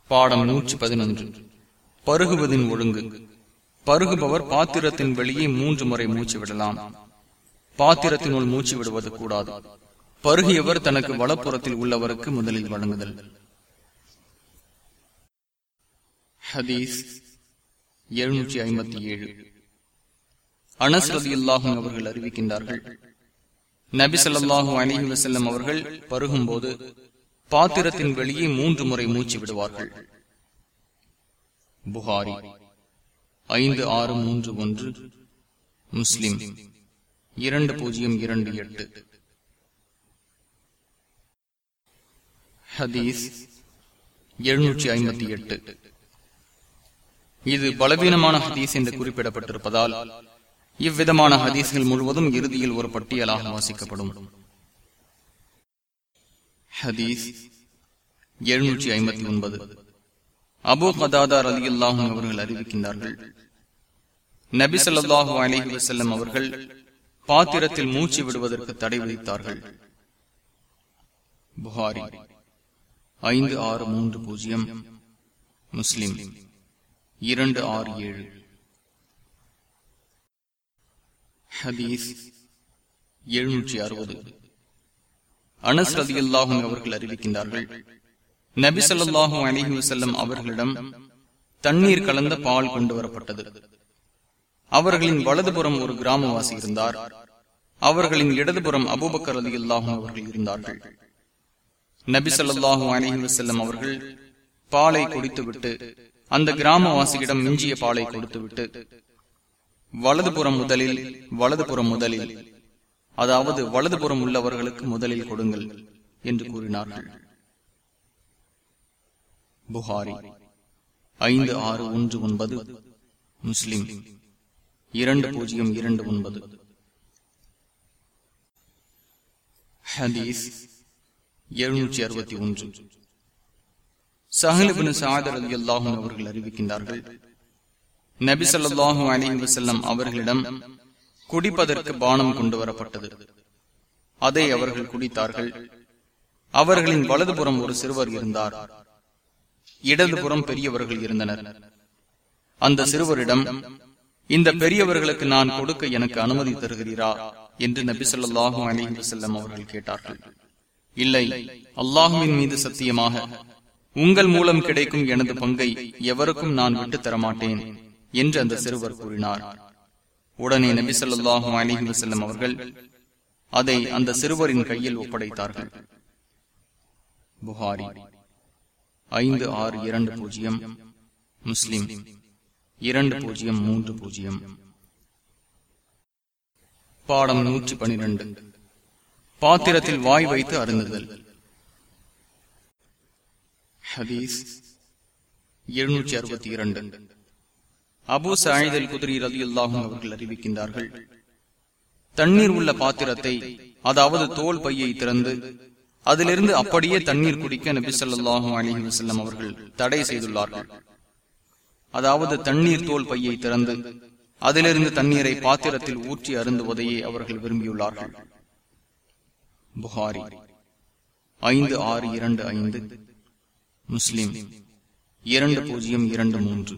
பாடம் நூற்றி பதினொன்று பருகுவதின் ஒழுங்கு பருகுபவர் பாத்திரத்தின் வெளியே மூன்று முறை மூச்சு விடலாம் பாத்திரத்தினுள் மூச்சு விடுவது கூடாது பருகியவர் தனக்கு வலப்புறத்தில் உள்ளவருக்கு முதலில் வழங்குதல் ஹதீஸ் எழுநூற்றி ஐம்பத்தி ஏழு அனஸ்ரதி அல்லாஹும் அவர்கள் அறிவிக்கின்றார்கள் நபி ஸல்லல்லாஹு அலைஹி வஸல்லம் அவர்கள் பருகும்போது பாத்திரத்தின் வெளியே மூன்று முறை மூச்சு விடுவார்கள் புகாரி ஐந்து ஆறு மூன்று ஒன்று முஸ்லிம் இரண்டு பூஜ்ஜியம் இரண்டு எட்டு ஹதீஸ் எழுநூற்றி ஐம்பத்தி எட்டு இது பலவீனமான ஹதீஸ் என்று குறிப்பிடப்பட்டிருப்பதால் இவ்விதமான ஹதீஸ்கள் முழுவதும் இறுதியில் ஒரு பட்டியலாக வாசிக்கப்படும் ஹதீஸ் எழுநூற்றி ஐம்பத்தி ஒன்பது அபு மதாதார் அலி அல்லாஹும் அவர்கள் அறிவிக்கின்றார்கள் நபி ஸல்லல்லாஹு அலைஹி வஸல்லம் அவர்கள் பாத்திரத்தில் மூச்சு விடுவதற்கு தடை விதித்தார்கள் புகாரி ஐந்து ஆறு மூன்று பூஜ்ஜியம் முஸ்லிம் இரண்டு ஆறு ஏழு ஹதீஸ் எழுநூற்றி அறுபது அனஸ் ரதி அல்லாஹும் அவர்கள் அறிவிக்கின்றார்கள் நபி ஸல்லல்லாஹு அலைஹி வஸல்லம் அவர்களிடம் தண்ணீர் கலந்த பால் கொண்டு வரப்பட்டது அவர்களின் வலதுபுறம் ஒரு கிராமவாசி இருந்தார் அவர்களின் இடதுபுறம் அபூபக்கர் ரதி அல்லாஹும் அவர்கள் இருந்தார்கள் நபி ஸல்லல்லாஹு அலைஹி வஸல்லம் அவர்கள் பாலை குடித்துவிட்டு அந்த கிராமவாசியிடம் மிஞ்சிய பாலை கொடுத்துவிட்டு வலதுபுறம் முதலில் வலதுபுறம் முதலில் அதாவது வலதுபுறம் உள்ளவர்களுக்கு முதலில் கொடுங்கள் என்று கூறினார்கள் புகாரி ஐந்து ஆறு ஒன்று ஒன்பது முஸ்லிம் இரண்டு பூஜ்ஜியம் இரண்டு ஒன்பது ஹதீஸ் எழுநூற்றி அறுபத்தி ஒன்று சஹலிபின் சாதர் அலி அல்லாஹும் அவர்கள் அறிவிக்கின்றார்கள் நபி ஸல்லல்லாஹு அலைஹி வஸல்லம் அவர்களிடம் குடிப்பதற்கு பானம் கொண்டு வரப்பட்டது அதை அவர்கள் குடித்தார்கள் அவர்களின் வலதுபுறம் ஒரு சிறுவர் இருந்தார் இடதுபுறம் பெரியவர்கள் இருந்தனர் அந்த சிறுவரிடம் இந்த பெரியவர்களுக்கு நான் கொடுக்க எனக்கு அனுமதி தருகிறீரா என்று நபி ஸல்லல்லாஹு அலைஹி வஸல்லம் அவர்கள் கேட்டார்கள் இல்லை அல்லாஹுவின் மீது சத்தியமாக உங்கள் மூலம் கிடைக்கும் எனது பங்கை எவருக்கும் நான் விட்டுத் தரமாட்டேன் என்று அந்த சிறுவர் கூறினார் உடனே நபி ஸல்லல்லாஹு அலைஹி வஸல்லம் அவர்கள் அதை அந்த சிறுவரின் கையில் ஒப்படைத்தார்கள் புகாரி ஐந்து ஆறு இரண்டு பூஜ்ஜியம் முஸ்லிம் இரண்டு பூஜ்ஜியம் மூன்று பூஜ்ஜியம் பாடம் நூற்றி பனிரெண்டு பாத்திரத்தில் வாய் வைத்து அருந்துதல் ஹதீஸ் எழுநூற்றி அறுபத்தி இரண்டு அபு சாயிதல் குதிரி ரதி அல்லாஹும் அவர்கள் அறிவிக்கின்றார்கள் தண்ணீர் உள்ள பாத்திரத்தை அதாவது தோல் பையை திறந்து அதிலிருந்து அப்படியே தண்ணீர் குடிக்க நபி சொல்லாஹும் அலிஹி வசல்லம் அவர்கள் தடை செய்துள்ளார்கள் அதாவது தண்ணீர் தோல் பையை திறந்து அதிலிருந்து தண்ணீரை பாத்திரத்தில் ஊற்றி அருந்துவதையே அவர்கள் விரும்பியுள்ளார்கள் புகாரி ஐந்து ஆறு இரண்டு ஐந்து முஸ்லிம் இரண்டு பூஜ்ஜியம் இரண்டு மூன்று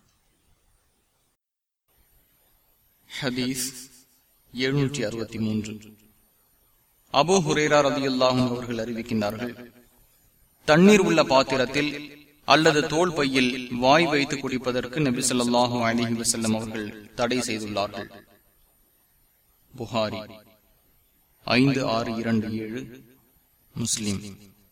ஹதீஸ் எழுநூற்றி அறுபத்தி மூன்று அபோ ஹுரேரா ரதியுல்லாஹும் அவர்கள் அறிவிக்கின்றார்கள் தண்ணீர் உள்ள பாத்திரத்தில் அல்லது தோல் பையில் வாய் வைத்து குடிப்பதற்கு நபி சொல்லாஹு அலிஹி வசல்லம் அவர்கள் தடை செய்துள்ளார்கள் புகாரி ஐந்து ஆறு இரண்டு ஏழு முஸ்லிம்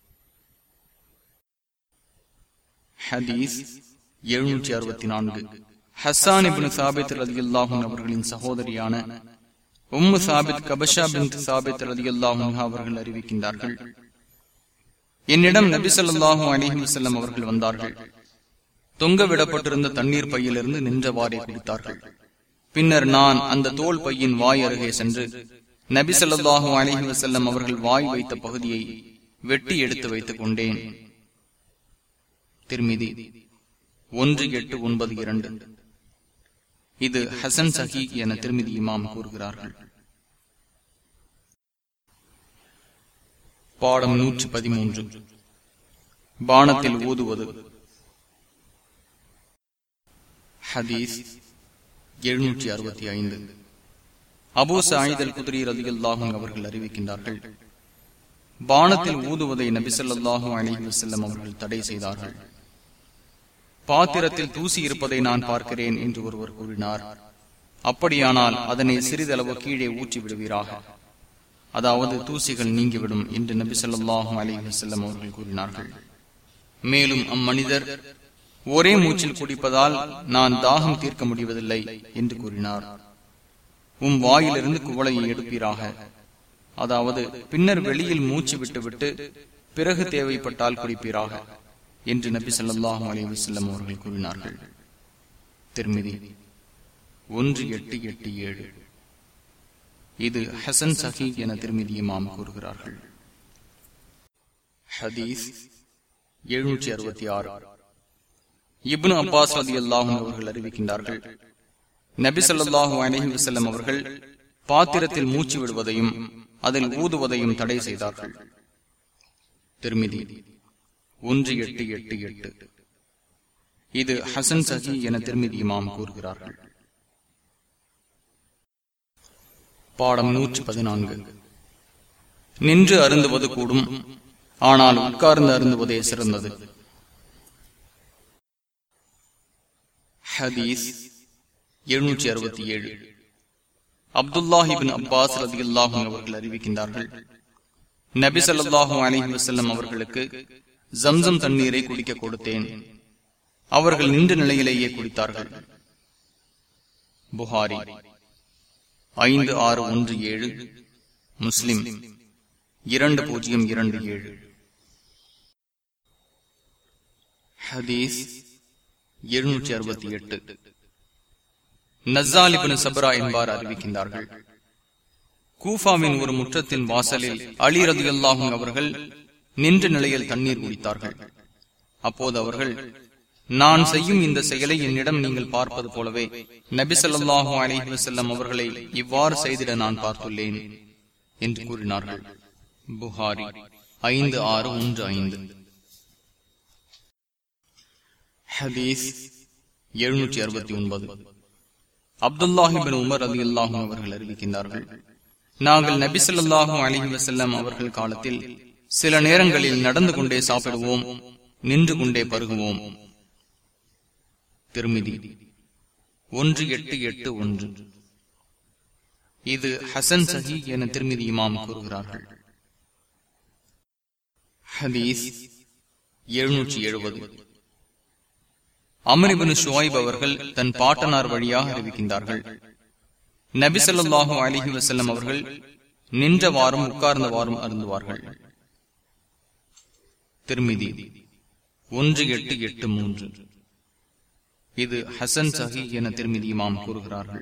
ஹதீஸ் எழுநூற்றி அறுபத்தி நான்கு ஹசான் இபின் சாபித் ரதியுல்லாஹும் அவர்களின் சகோதரியான உம்மு சாபித் கபஷா பின் சாபித் ரதியுல்லாஹும் அவர்கள் அறிவிக்கின்றார்கள் என்னிடம் நபி சொல்லாஹு அலிஹி வசல்லம் அவர்கள் வந்தார்கள் தொங்க விடப்பட்டிருந்த தண்ணீர் பையிலிருந்து நின்றவாறே குடித்தார்கள் பின்னர் நான் அந்த தோல் பையின் வாய் அருகே சென்று நபி சொல்லாஹு அலிஹி வசல்லம் அவர்கள் வாய் வைத்த பகுதியை வெட்டி எடுத்து வைத்துக் கொண்டேன் திருமிதி ஒன்று எட்டு ஒன்பது இரண்டு இது ஹசன் சஹி என திருமதி இமாம் கூறுகிறார்கள் பாடம் நூற்றி பதிமூன்று பானத்தில் ஊதுவது ஹதீஸ் எழுநூற்றி அறுபத்தி ஐந்து அபூ சாயிதல் குதிரி ரதியுல்லாஹும் அவர்கள் அறிவிக்கின்றார்கள் பானத்தில் ஊதுவதை நபிசல்லாஹும் அலிஹி வசல்லம் அவர்கள் தடை செய்தார்கள் பாத்திரத்தில் தூசி இருப்பதை நான் பார்க்கிறேன் என்று ஒருவர் கூறினார் அப்படியானால் அதனை சிறிதளவு கீழே ஊற்றி விடுவீராக அதாவது தூசிகள் நீங்கிவிடும் என்று நபி சொல்லாஹும் அலி வசல்லம் அவர்கள் கூறினார்கள் மேலும் அம்மனிதர் ஒரே மூச்சில் குடிப்பதால் நான் தாகம் தீர்க்க முடிவதில்லை என்று கூறினார் உம் வாயிலிருந்து குவளையை எடுப்பீராக அதாவது பின்னர் வெளியில் மூச்சு விட்டுவிட்டு பிறகு தேவைப்பட்டால் குடிப்பீராக என்று நபி சொல்லாஹு அலி வசல்லம் அவர்கள் கூறினார்கள் திருமிதி ஒன்று எட்டு எட்டு ஏழு இது ஹசன் சஹி என திருமதி இமாம் கூறுகிறார்கள் ஹதீஸ் எழுநூற்றி அறுபத்தி ஆறு இப்னு அப்பாஸ் ரதி அல்லாஹும் அவர்கள் அறிவிக்கின்றார்கள் நபி சொல்லாஹு அலஹி வசல்லம் அவர்கள் பாத்திரத்தில் மூச்சு விடுவதையும் அதில் ஊதுவதையும் தடை செய்தார்கள் திருமிதி ஒன்று எட்டு எட்டு எட்டு இது ஹசன் சஹி என திருமதி இமாம் கூறுகிறார்கள் பாடம் நூற்றி பதினான்கு நின்று அருந்துவது கூடும் ஆனால் உட்கார்ந்து அருந்துவதே சிறந்தது ஹதீஸ் எழுநூற்றி அறுபத்தி ஏழு அப்துல்லாஹிபின் அப்பாஸ் ரதி அல்லாஹும் அவர்கள் அறிவிக்கின்றார்கள் நபி சொல்லாஹும் அலிஹி வசல்லம் அவர்களுக்கு ஜம்சம் தண்ணீரை குடிக்க கொடுத்தேன் அவர்கள் நின்ற நிலையிலேயே குடித்தார்கள் புகாரி ஐந்து ஆறு ஒன்று ஏழு முஸ்லிம் இரண்டு பூஜ்ஜியம் இரண்டு ஏழு ஹதீஸ் எழுநூற்றி அறுபத்தி எட்டு நசாலிபின் சபரா என்பார் அறிவிக்கின்றார்கள் கூஃபாவின் ஒரு முற்றத்தின் வாசலில் அலி ரதி அல்லாஹும் அவர்கள் நின்ற நிலையில் தண்ணீர் குடித்தார்கள் அப்போது அவர்கள் நான் செய்யும் இந்த செயலை என்னிடம் நீங்கள் பார்ப்பது போலவே நபிசல்லாஹு அலிஹி வசல்லம் அவர்களை இவ்வாறு செய்திட நான் பார்த்துள்ளேன் என்று கூறினார்கள் புகாரி ஐந்து ஆறு ஒன்று ஐந்து ஹதீஸ் எழுநூற்றி அறுபத்தி ஒன்பது அப்துல்லாஹிபின் உமர் அலி அல்லாஹும் அவர்கள் அறிவிக்கின்றார்கள் நாங்கள் நபிசல்லாஹும் அலிஹி வசல்லம் அவர்கள் காலத்தில் சில நேரங்களில் நடந்து கொண்டே சாப்பிடுவோம் நின்று கொண்டே பருகுவோம் திருமிதி ஒன்று எட்டு எட்டு ஒன்று இது ஹசன் சஹி என திருமிதி இமாம் கூறுகிறார்கள் ஹதீஸ் எழுநூற்றி எழுபது அமரிபனு ஷுவாய்ப் அவர்கள் தன் பாட்டனார் வழியாக அறிவிக்கின்றார்கள் நபிசல்லாஹு அலிஹி வசல்லம் அவர்கள் நின்றவாறும் உட்கார்ந்தவாறும் அருந்துவார்கள் திருமிதி ஒன்று எட்டு எட்டு மூன்று இது ஹசன் சஹி என திருமதி இமாம் கூறுகிறார்கள்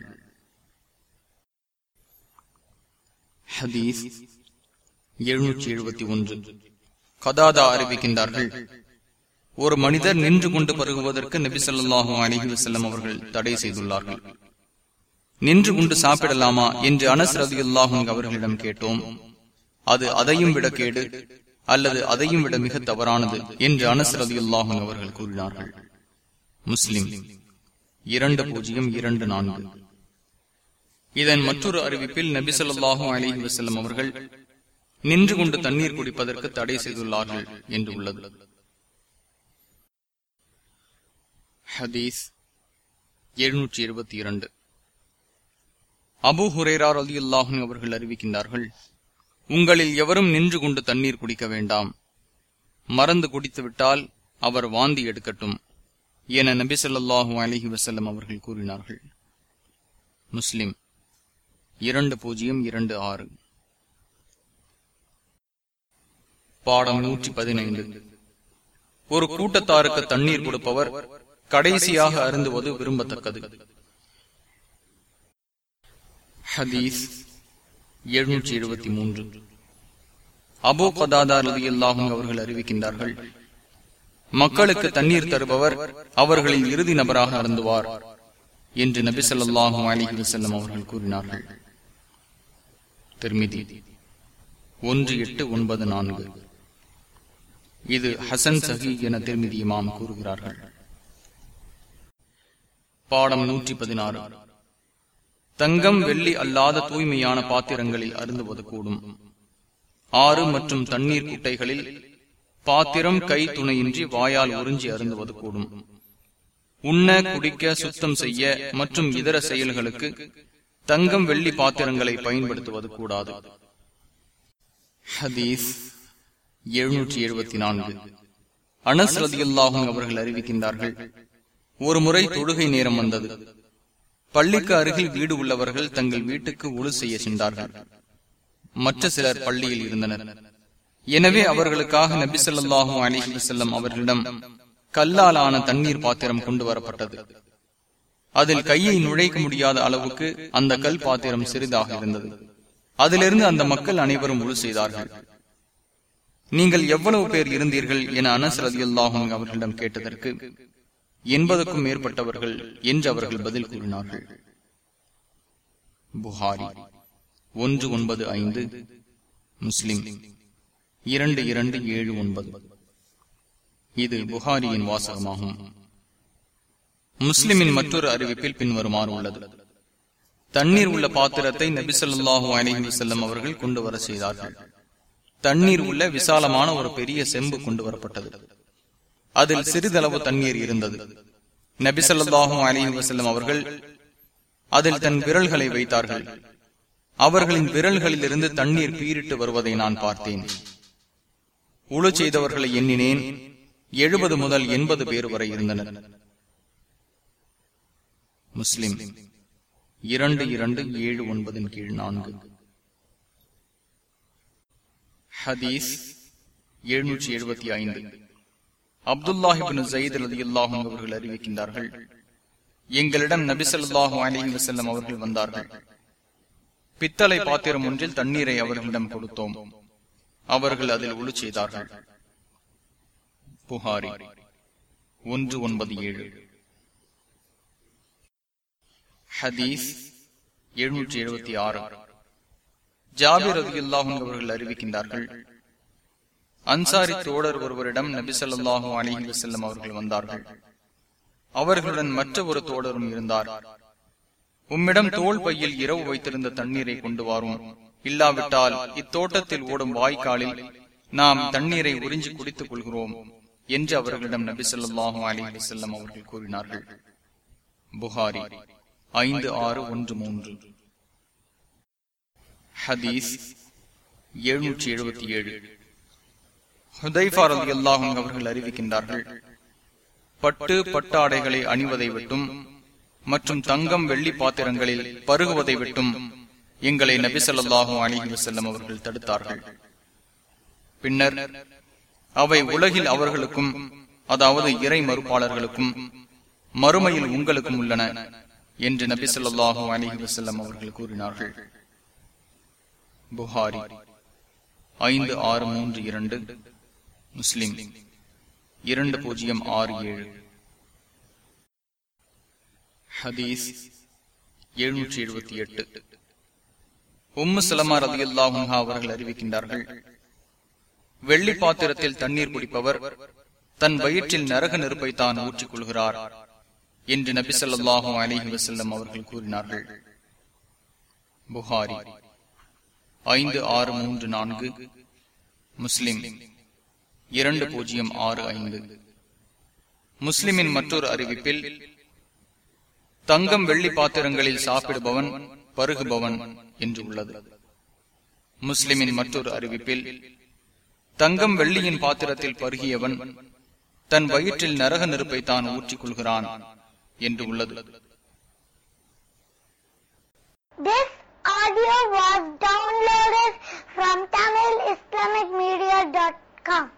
ஹதீஸ் எழுநூற்றி எழுபத்தி ஒன்று கதாதா அறிவிக்கின்றார்கள் ஒரு மனிதர் நின்று கொண்டு பருகுவதற்கு நபி சொல்லாஹு அலிஹி வசல்லம் அவர்கள் தடை செய்துள்ளார்கள் நின்று கொண்டு சாப்பிடலாமா என்று அனஸ் ரதி அல்லாஹும் அவர்களிடம் கேட்டோம் அது அதையும் விட கேடு அல்லது அதையும் விட மிக தவறானது என்று அனஸ் ரதி அல்லாஹும் அவர்கள் கூறினார்கள் முஸ்லிம் இரண்டு பூஜ்ஜியம் இரண்டு நான்கு இதன் மற்றொரு அறிவிப்பில் நபி சொல்லாஹும் அலிஹி வசல்லம் அவர்கள் நின்று கொண்டு தண்ணீர் குடிப்பதற்கு தடை செய்துள்ளார்கள் என்று உள்ளது ஹதீஸ் எழுநூற்றி இருபத்தி இரண்டு அபு ஹுரேரார் அலி அல்லாஹும் அவர்கள் அறிவிக்கின்றார்கள் உங்களில் எவரும் நின்று கொண்டு தண்ணீர் குடிக்க வேண்டாம் மறந்து குடித்துவிட்டால் அவர் வாந்தி எடுக்கட்டும் என நபி சொல்லாஹு அலஹி வசல்லம் அவர்கள் கூறினார்கள் முஸ்லிம் இரண்டு பூஜ்ஜியம் இரண்டு ஆறு பாடம் நூற்றி பதினைந்து ஒரு கூட்டத்தாருக்கு தண்ணீர் கொடுப்பவர் கடைசியாக அருந்துவது விரும்பத்தக்கது ஹதீஸ் எழுநூற்றி எழுபத்தி மூன்று அபோ கதாதார் ரதி அல்லாஹும் அவர்கள் அறிவிக்கின்றார்கள் மக்களுக்கு தண்ணீர் தருபவர் அவர்களின் இறுதி நபராக அருந்துவார் என்று நபி சொல்லாஹு அலிஹி வசல்லம் அவர்கள் கூறினார்கள் திருமிதி ஒன்று எட்டு ஒன்பது நான்கு இது ஹசன் சஹி என திருமிதி இமாம் கூறுகிறார்கள் பாடம் நூற்றி பதினாறு தங்கம் வெள்ளி அல்லாத தூய்மையான பாத்திரங்களில் அருந்துவது கூடும் ஆறு மற்றும் தண்ணீர் குட்டைகளில் பாத்திரம் கை துணையின்றி வாயால் உறிஞ்சி அருந்துவது கூடும் உண்ண குடிக்க சுத்தம் செய்ய மற்றும் இதர செயல்களுக்கு தங்கம் வெள்ளி பாத்திரங்களை பயன்படுத்துவது கூடாது ஹதீஸ் எழுநூற்றி எழுபத்தி நான்கு அனஸ் ரதியுல்லாஹும் அவர்கள் அறிவிக்கின்றார்கள் ஒரு முறை தொழுகை நேரம் வந்தது பள்ளிக்கு அருகில் வீடு உள்ளவர்கள் தங்கள் வீட்டுக்கு ஒழு செய்ய சென்றார்கள் மற்ற சிலர் பள்ளியில் இருந்தனர் எனவே அவர்களுக்காக நபி சொல்லாஹும் அலிஹி செல்லம் அவர்களிடம் கல்லாலான தண்ணீர் பாத்திரம் கொண்டு வரப்பட்டது அதில் கையை நுழைக்க முடியாத அளவுக்கு அந்த கல் பாத்திரம் சிறிதாக இருந்தது அதிலிருந்து அந்த மக்கள் அனைவரும் உழு செய்தார்கள் நீங்கள் எவ்வளவு பேர் இருந்தீர்கள் என அனஸ் ரதியுல்லாஹும் அவர்களிடம் கேட்டதற்கு எண்பதுக்கும் மேற்பட்டவர்கள் என்று அவர்கள் பதில் கூறினார்கள் புகாரி ஒன்று ஒன்பது ஐந்து முஸ்லிம் இரண்டு இரண்டு ஏழு ஒன்பது இது புகாரியின் வாசகமாகும் முஸ்லிமின் மற்றொரு அறிவிப்பில் பின்வருமாறு உள்ளது தண்ணீர் உள்ள பாத்திரத்தை நபிசல்லாஹூ அலஹி செல்லம் அவர்கள் கொண்டு வர செய்தார்கள் தண்ணீர் உள்ள விசாலமான ஒரு பெரிய செம்பு கொண்டு வரப்பட்டது அதில் சிறிதளவு தண்ணீர் இருந்தது நபிசல்லாஹும் அலி வசல்லம் அவர்கள் அதில் தன் விரல்களை வைத்தார்கள் அவர்களின் விரல்களில் இருந்து தண்ணீர் பீரிட்டு வருவதை நான் பார்த்தேன் உழு செய்தவர்களை எண்ணினேன் எழுபது முதல் எண்பது பேர் வரை இருந்தனர் முஸ்லிம் இரண்டு இரண்டு ஏழு ஒன்பதின் கீழ் நான்கு ஹதீஸ் எழுநூற்றி எழுபத்தி ஐந்து அப்துல்லாஹிபின் ஜயீத் அலி அல்லாஹும் அவர்கள் அறிவிக்கின்றார்கள் எங்களிடம் நபிசல்லாஹு அலி வசல்லம் அவர்கள் வந்தார்கள் பித்தளை பாத்திரம் ஒன்றில் தண்ணீரை அவர்களிடம் கொடுத்தோம் அவர்கள் அதில் உழு செய்தார்கள் புகாரி ஒன்று ஒன்பது ஏழு ஹதீஸ் எழுநூற்றி எழுபத்தி ஆறு ஜாபிர் அலி அல்லாஹும் அவர்கள் அறிவிக்கின்றார்கள் அன்சாரி தோழர் ஒருவரிடம் நபிசல்லாஹு அலிஹி வசல்லம் அவர்கள் வந்தார்கள் அவர்களுடன் மற்ற ஒரு தோழரும் இருந்தார் உம்மிடம் தோல் பையில் இரவு வைத்திருந்த தண்ணீரை கொண்டு வாரும் இல்லாவிட்டால் இத்தோட்டத்தில் ஓடும் வாய்க்காலில் நாம் தண்ணீரை உறிஞ்சி குடித்துக் கொள்கிறோம் என்று அவர்களிடம் நபி சொல்லாஹு அலி வசல்லம் அவர்கள் கூறினார்கள் புகாரி ஐந்து ஆறு ஒன்று மூன்று ஹதீஸ் எழுநூற்றி எழுபத்தி ஏழு ஹுதைஃபார் அலி அல்லாஹும் அவர்கள் அறிவிக்கின்றார்கள் பட்டு பட்டாடைகளை அணிவதை விட்டும் மற்றும் தங்கம் வெள்ளி பாத்திரங்களில் பருகுவதை விட்டும் எங்களை நபி சொல்லாஹும் அலிஹி வசல்லம் அவர்கள் தடுத்தார்கள் பின்னர் அவை உலகில் அவர்களுக்கும் அதாவது இறை மறுப்பாளர்களுக்கும் மறுமையில் உங்களுக்கும் உள்ளன என்று நபி சொல்லாஹு அலிஹி வசல்லம் அவர்கள் கூறினார்கள் புகாரி ஐந்து ஆறு மூன்று இரண்டு முஸ்லிம் இரண்டு பூஜ்ஜியம் ஆறு ஏழு ஹதீஸ் எழுநூற்றி எழுபத்தி எட்டு உம்மு சலமா ரதி அல்லாஹா அவர்கள் அறிவிக்கின்றார்கள் வெள்ளி பாத்திரத்தில் தண்ணீர் குடிப்பவர் தன் வயிற்றில் நரக நெருப்பை தான் ஊற்றிக் கொள்கிறார் என்று நபி சொல்லாஹு அலிஹி வசல்லம் அவர்கள் கூறினார்கள் புகாரி ஐந்து ஆறு மூன்று நான்கு முஸ்லிம் இரண்டு பூஜ்ஜியம் ஆறு ஐந்து முஸ்லிமின் மற்றொரு அறிவிப்பில் தங்கம் வெள்ளி பாத்திரங்களில் சாப்பிடுபவன் பருகுபவன் என்று உள்ளது முஸ்லிமின் மற்றொரு அறிவிப்பில் தங்கம் வெள்ளியின் பாத்திரத்தில் பருகியவன் தன் வயிற்றில் நரக நெருப்பை தான் ஊற்றிக் கொள்கிறான் என்று உள்ளது This audio was downloaded from TamilIslamicMedia.com.